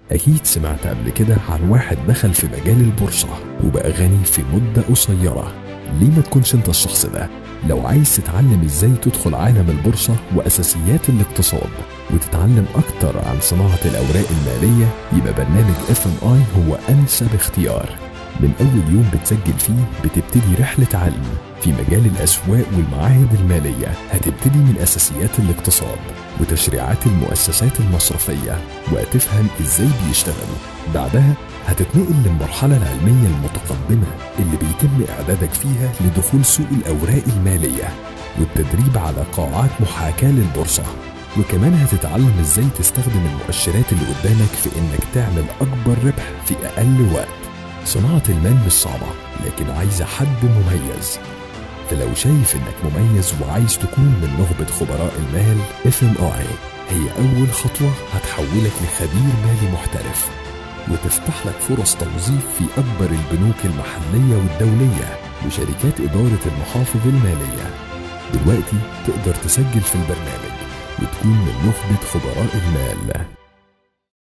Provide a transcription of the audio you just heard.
أكيد سمعت قبل كده عن واحد دخل في مجال البورصة وبقى غني في مدة قصيرة ليه ما تكونش انت الشخص ده لو عايز تتعلم ازاي تدخل عالم البورصة وأساسيات الاقتصاد وتتعلم أكتر عن صناعة الأوراق المالية يبقى برنامج اف ام اي هو أنسب اختيار من أول يوم بتسجل فيه بتبتدي رحلة علم في مجال الأسواق والمعاهد المالية هتبتدي من أساسيات الاقتصاد وتشريعات المؤسسات المصرفية وهتفهم إزاي بيشتغلوا بعدها هتتنقل للمرحلة العلمية المتقدمة اللي بيتم إعدادك فيها لدخول سوق الأوراق المالية والتدريب على قاعات محاكاة للبورصة وكمان هتتعلم ازاي تستخدم المؤشرات اللي قدامك في انك تعمل اكبر ربح في اقل وقت صناعة المال مش صعبة لكن عايزة حد مميز فلو شايف انك مميز وعايز تكون من نخبة خبراء المال اف ام اي هي اول خطوة هتحولك لخبير مالي محترف وتفتح لك فرص توظيف في اكبر البنوك المحلية والدولية وشركات ادارة المحافظ المالية دلوقتي تقدر تسجل في البرنامج وتكون من نخبة خبراء المال